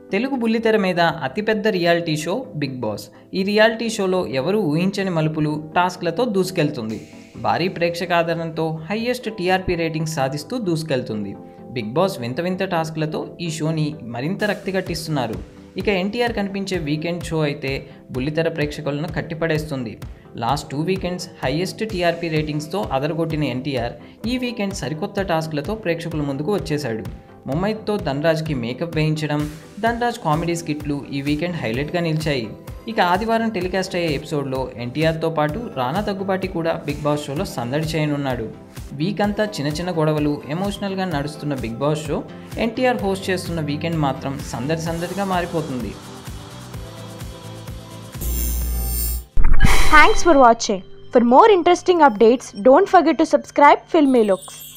తెలుగు బుల్లితెర మీద అతిపెద్ద రియాలిటీ షో బిగ్ బాస్ ఈ రియాలిటీ షోలో ఎవరు ఊహించని మలుపులు టాస్క్లతో దూసుకెళ్తుంది భారీ ప్రేక్షక ఆదరణతో హయ్యెస్ట్ టీఆర్పీ రేటింగ్స్ సాధిస్తూ దూసుకెళ్తుంది బిగ్ బాస్ వింత వింత టాస్క్లతో ఈ షోని మరింత రక్తిగట్టిస్తున్నారు ఇక ఎన్టీఆర్ కనిపించే వీకెండ్ షో అయితే బుల్లితెర ప్రేక్షకులను కట్టిపడేస్తుంది last two weekends highest TRP రేటింగ్స్తో అదరగొట్టిన ఎన్టీఆర్ ఈ వీకెండ్ సరికొత్త టాస్క్లతో ప్రేక్షకుల ముందుకు వచ్చేశాడు ముంబైతో ధనరాజ్కి మేకప్ వేయించడం ధనరాజ్ కామెడీ స్కిట్లు ఈ వీకెండ్ హైలైట్గా నిలిచాయి ఇక ఆదివారం టెలికాస్ట్ అయ్యే ఎపిసోడ్లో ఎన్టీఆర్తో పాటు రానా దగ్గుబాటి కూడా బిగ్ బాస్ షోలో సందడి చేయనున్నాడు వీక్ అంతా చిన్న చిన్న గొడవలు ఎమోషనల్గా నడుస్తున్న Bigg Boss show NTR host చేస్తున్న వీకెండ్ మాత్రం సందడి సందడిగా మారిపోతుంది Thanks for watching. For more interesting updates, don't forget to subscribe Filmy Looks.